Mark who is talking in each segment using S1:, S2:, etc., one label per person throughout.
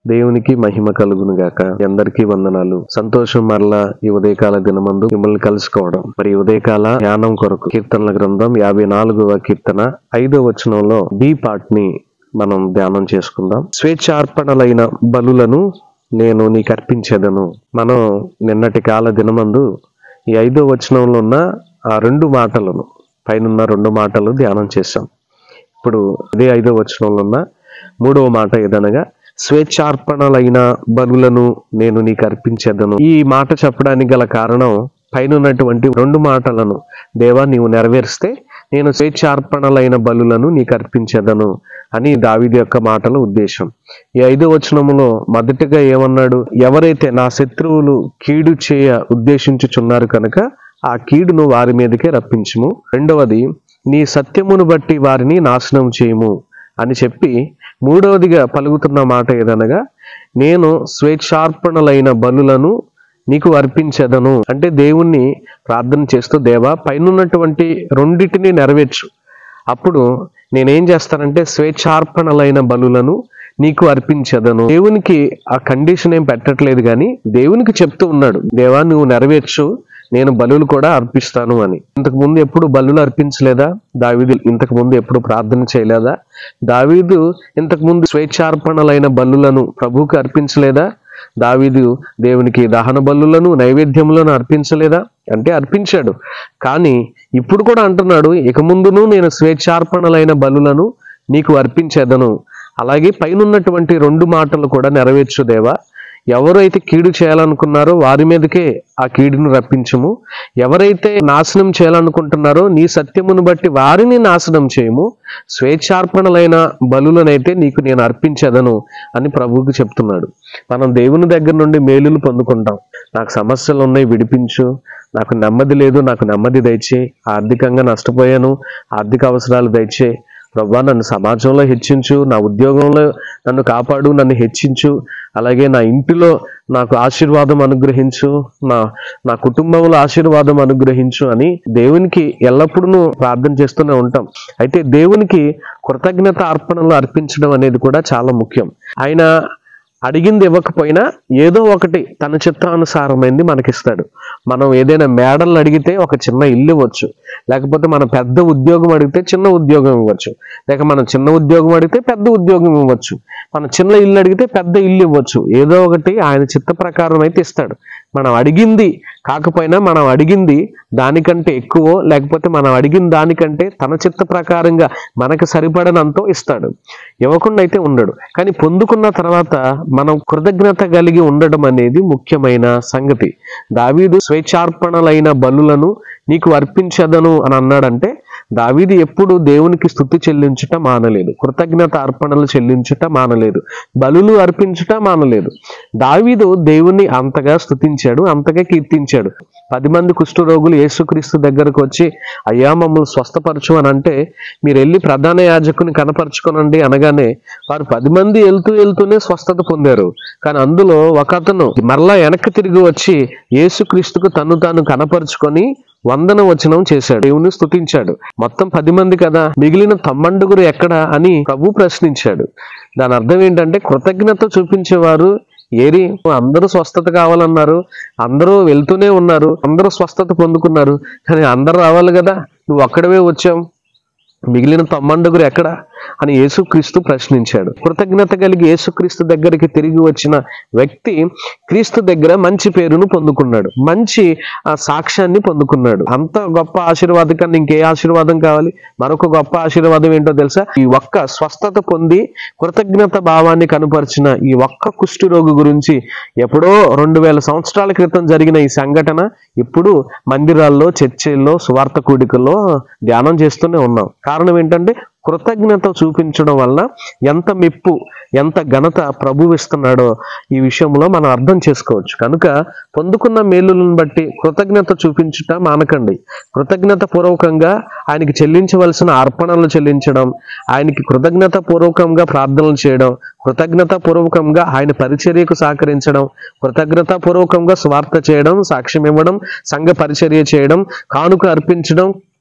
S1: దేవునికి మహిమ కలుగును గాక అందరికీ వందనాలు సంతోషం మరలా ఈ ఉదయకాల దినమందు మిమ్మల్ని కలుసుకోవడం మరి ఈ ఉదయకాల ధ్యానం కొరకు కీర్తనల గ్రంథం యాభై నాలుగవ కీర్తన ఐదో వచనంలో బి పార్ట్ ని మనం ధ్యానం చేసుకుందాం స్వేచ్ఛార్పణలైన బలులను నేను నీకు అర్పించేదను మనం నిన్నటి కాల దినమందు ఈ ఐదో వచనంలో ఉన్న ఆ రెండు మాటలను పైన రెండు మాటలు ధ్యానం చేశాం ఇప్పుడు అదే ఐదో వచనంలో ఉన్న మూడవ మాట ఏదనగా స్వేచ్ఛార్పణలైన బలులను నేను నీకు అర్పించేదను ఈ మాట చెప్పడానికి గల కారణం పైన ఉన్నటువంటి రెండు మాటలను దేవా నీవు నెరవేరిస్తే నేను స్వేచ్ఛార్పణలైన బలులను నీకు అర్పించేదను అని దావిది యొక్క మాటల ఉద్దేశం ఈ ఐదో వచనములో మొదటిగా ఏమన్నాడు ఎవరైతే నా శత్రువులు కీడు చేయ ఉద్దేశించుచున్నారు కనుక ఆ కీడును వారి మీదకే రప్పించుము రెండవది నీ సత్యమును బట్టి వారిని నాశనం చేయము అని చెప్పి మూడవదిగా పలుకుతున్న మాట ఏదనగా నేను స్వేచ్ఛార్పణలైన బలులను నీకు అర్పించేదను అంటే దేవుణ్ణి ప్రార్థన చేస్తూ దేవా పైనున్నటువంటి రెండిటిని నెరవేర్చు అప్పుడు నేనేం చేస్తానంటే స్వేచ్ఛార్పణలైన బలులను నీకు అర్పించదను దేవునికి ఆ కండిషన్ ఏం పెట్టట్లేదు కానీ దేవునికి చెప్తూ ఉన్నాడు దేవా నువ్వు నెరవేర్చు నేను బలులు కూడా అర్పిస్తాను అని ఇంతకు ముందు ఎప్పుడు బలులు అర్పించలేదా దావీదు ఇంతకు ముందు ఎప్పుడు ప్రార్థన చేయలేదా దావీదు ఇంతకు ముందు స్వేచ్ఛార్పణలైన బలులను ప్రభువుకి అర్పించలేదా దావీదు దేవునికి దహన బలులను నైవేద్యములను అర్పించలేదా అంటే అర్పించాడు కానీ ఇప్పుడు కూడా అంటున్నాడు ఇక ముందును నేను స్వేచ్ఛార్పణలైన బలులను నీకు అర్పించేదను అలాగే పైనున్నటువంటి రెండు మాటలు కూడా నెరవేర్చు దేవా ఎవరైతే కీడు చేయాలనుకున్నారో వారి మీదకే ఆ కీడును రప్పించము ఎవరైతే నాశనం చేయాలనుకుంటున్నారో నీ సత్యమును బట్టి వారిని నాశనం చేయము స్వేచ్ఛార్పణలైన బలులనైతే నీకు నేను అర్పించదను అని ప్రభువుకి చెప్తున్నాడు మనం దేవుని దగ్గర నుండి మేలులు పొందుకుంటాం నాకు సమస్యలు ఉన్నాయి విడిపించు నాకు నెమ్మది లేదు నాకు నెమ్మది దయచే ఆర్థికంగా నష్టపోయాను ఆర్థిక అవసరాలు దయచే ప్రభా నన్ను సమాజంలో హెచ్చించు నా ఉద్యోగంలో నన్ను కాపాడు నన్ను హెచ్చించు అలాగే నా ఇంటిలో నాకు ఆశీర్వాదం అనుగ్రహించు నా నా కుటుంబంలో ఆశీర్వాదం అనుగ్రహించు అని దేవునికి ఎల్లప్పుడూ ప్రార్థన చేస్తూనే ఉంటాం అయితే దేవునికి కృతజ్ఞత అర్పణలు అర్పించడం అనేది కూడా చాలా ముఖ్యం ఆయన అడిగింది ఇవ్వకపోయినా ఏదో ఒకటి తన చిత్తానుసారమైంది మనకిస్తాడు మనం ఏదైనా మేడలు అడిగితే ఒక చిన్న ఇల్లు ఇవ్వచ్చు లేకపోతే మనం పెద్ద ఉద్యోగం అడిగితే చిన్న ఉద్యోగం ఇవ్వచ్చు లేక మనం చిన్న ఉద్యోగం అడిగితే పెద్ద ఉద్యోగం ఇవ్వచ్చు మనం చిన్న ఇల్లు అడిగితే పెద్ద ఇల్లు ఇవ్వచ్చు ఏదో ఒకటి ఆయన చిత్త ప్రకారం అయితే ఇస్తాడు మనం అడిగింది కాకపోయినా మనం అడిగింది దానికంటే ఎక్కువ లేకపోతే మనం అడిగిన దానికంటే తన చిత్త ప్రకారంగా మనకు సరిపడనంతో ఇస్తాడు ఇవ్వకుండా అయితే ఉండడు కానీ పొందుకున్న తర్వాత మనం కృతజ్ఞత కలిగి ఉండడం అనేది ముఖ్యమైన సంగతి దావీదు స్వేచ్ఛార్పణలైన బలులను నీకు అర్పించదను అని అన్నాడంటే దావీదు ఎప్పుడు దేవునికి స్థుతి చెల్లించుట మానలేదు కృతజ్ఞత అర్పణలు చెల్లించుట మానలేదు బలులు అర్పించుట మానలేదు దావీదు దేవుణ్ణి అంతగా స్థుతించాడు అంతగా కీర్తించాడు పది మంది కుష్ఠరోగులు యేసుక్రీస్తు దగ్గరకు వచ్చి అయ్యా మమ్మల్ని స్వస్థపరచు అని అంటే మీరు వెళ్ళి ప్రధాన యాజకుని కనపరచుకోనండి అనగానే వారు పది మంది వెళ్తూ వెళ్తూనే స్వస్థత పొందారు కానీ అందులో ఒక అతను మరలా వెనక్కి తిరిగి వచ్చి యేసుక్రీస్తుకు తను తాను కనపరుచుకొని వందన వచనం చేశాడు దేవుని స్తుతించాడు మొత్తం పది మంది కదా మిగిలిన తమ్మండుగురు ఎక్కడ అని ప్రభు ప్రశ్నించాడు దాని అర్థం ఏంటంటే కృతజ్ఞత చూపించేవారు ఏరి అందరూ స్వస్థత కావాలన్నారు అందరూ వెళ్తూనే ఉన్నారు అందరూ స్వస్థత పొందుకున్నారు కానీ అందరూ రావాలి కదా నువ్వు అక్కడవే వచ్చావు మిగిలిన తమ్మండుగురు ఎక్కడ అని యేసుక్రీస్తు ప్రశ్నించాడు కృతజ్ఞత కలిగి యేసుక్రీస్తు దగ్గరికి తిరిగి వచ్చిన వ్యక్తి క్రీస్తు దగ్గర మంచి పేరును పొందుకున్నాడు మంచి ఆ సాక్ష్యాన్ని పొందుకున్నాడు అంత గొప్ప ఆశీర్వాదం కన్నా ఇంకే ఆశీర్వాదం కావాలి మరొక గొప్ప ఆశీర్వాదం ఏంటో తెలుసా ఈ ఒక్క స్వస్థత పొంది కృతజ్ఞత భావాన్ని కనుపరిచిన ఈ ఒక్క కుష్ఠరోగి గురించి ఎప్పుడో రెండు వేల సంవత్సరాల క్రితం జరిగిన ఈ సంఘటన ఇప్పుడు మందిరాల్లో చర్చిల్లో సువార్త కూడికల్లో ధ్యానం చేస్తూనే ఉన్నాం కారణం ఏంటంటే కృతజ్ఞత చూపించడం వల్ల ఎంత మెప్పు ఎంత ఘనత ప్రభు ఇస్తున్నాడో ఈ విషయంలో మనం అర్థం చేసుకోవచ్చు కనుక పొందుకున్న మేలులను బట్టి కృతజ్ఞత చూపించుట మానకండి కృతజ్ఞత పూర్వకంగా ఆయనకి చెల్లించవలసిన అర్పణలు చెల్లించడం ఆయనకి కృతజ్ఞత పూర్వకంగా ప్రార్థనలు చేయడం కృతజ్ఞత పూర్వకంగా ఆయన పరిచర్యకు సహకరించడం కృతజ్ఞత పూర్వకంగా స్వార్థ చేయడం సాక్ష్యం ఇవ్వడం సంఘ పరిచర్య చేయడం కానుక అర్పించడం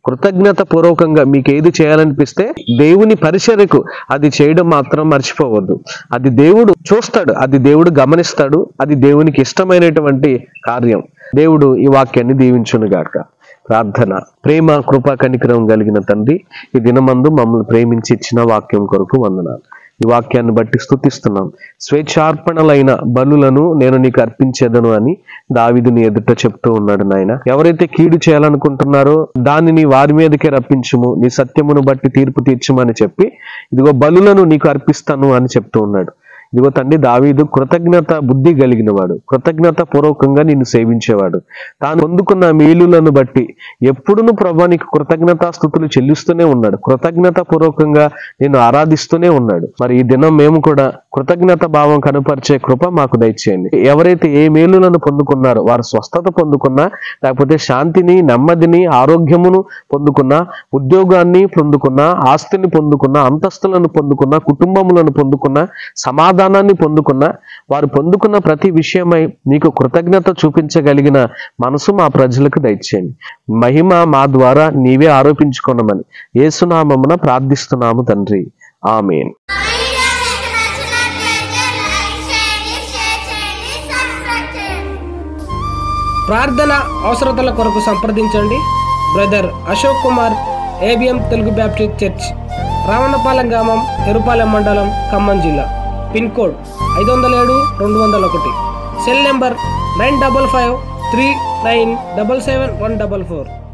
S1: కృతజ్ఞత పూర్వకంగా మీకు ఏది చేయాలనిపిస్తే దేవుని పరిచర్యకు అది చేయడం మాత్రం మర్చిపోవద్దు అది దేవుడు చూస్తాడు అది దేవుడు గమనిస్తాడు అది దేవునికి ఇష్టమైనటువంటి కార్యం దేవుడు ఈ వాక్యాన్ని దీవించునుగాక ప్రార్థన ప్రేమ కృపా కనికరం కలిగిన తండ్రి ఈ దినమందు మమ్మల్ని ప్రేమించి ఇచ్చిన వాక్యం కొరకు వందనాలు ఈ వాక్యాన్ని బట్టి స్తుతిస్తున్నాం స్వేచ్ఛార్పణలైన బలులను నేను నీకు అర్పించేదను అని దావిదుని ఎదుట చెప్తూ ఉన్నాడు నాయన ఎవరైతే కీడు చేయాలనుకుంటున్నారో దానిని వారి మీదకే రప్పించుము నీ సత్యమును బట్టి తీర్పు తీర్చుమని చెప్పి ఇదిగో బలులను నీకు అర్పిస్తాను అని చెప్తూ ఉన్నాడు ఇదిగో తండ్రి దావీదు కృతజ్ఞత బుద్ధి కలిగిన వాడు కృతజ్ఞత పూర్వకంగా నిన్ను సేవించేవాడు తాను పొందుకున్న మేలులను బట్టి ఎప్పుడును ప్రభా నీకు కృతజ్ఞతా స్థుతులు చెల్లిస్తూనే ఉన్నాడు కృతజ్ఞత పూర్వకంగా నిన్ను ఆరాధిస్తూనే ఉన్నాడు మరి ఈ దినం మేము కూడా కృతజ్ఞత భావం కనపరిచే కృప మాకు దయచేయండి ఎవరైతే ఏ మేలులను పొందుకున్నారో వారు స్వస్థత పొందుకున్నా లేకపోతే శాంతిని నెమ్మదిని ఆరోగ్యమును పొందుకున్నా ఉద్యోగాన్ని పొందుకున్నా ఆస్తిని పొందుకున్నా అంతస్తులను పొందుకున్నా కుటుంబములను పొందుకున్నా సమాధానాన్ని పొందుకున్నా వారు పొందుకున్న ప్రతి విషయమై నీకు కృతజ్ఞత చూపించగలిగిన మనసు మా ప్రజలకు దయచేయండి మహిమ మా ద్వారా నీవే ఆరోపించుకున్నామని ఏసునామమున ప్రార్థిస్తున్నాము తండ్రి ఆమెన్
S2: వీడియో మీకు నచ్చినట్లయితే లైక్ చేయండి షేర్ చేయండి సబ్స్క్రైబ్ చేయండి
S3: ప్రార్థన అవసరతల కొరకు సంప్రదించండి brother Ashok Kumar ABM Telugu Baptist church Ravanapalem గ్రామం ఎరుపాలెం మండలం ఖమ్మం జిల్లా పిన్ కోడ్ ఐదు వందల ఏడు రెండు వందల ఒకటి cell number nine double five three nine double seven one double four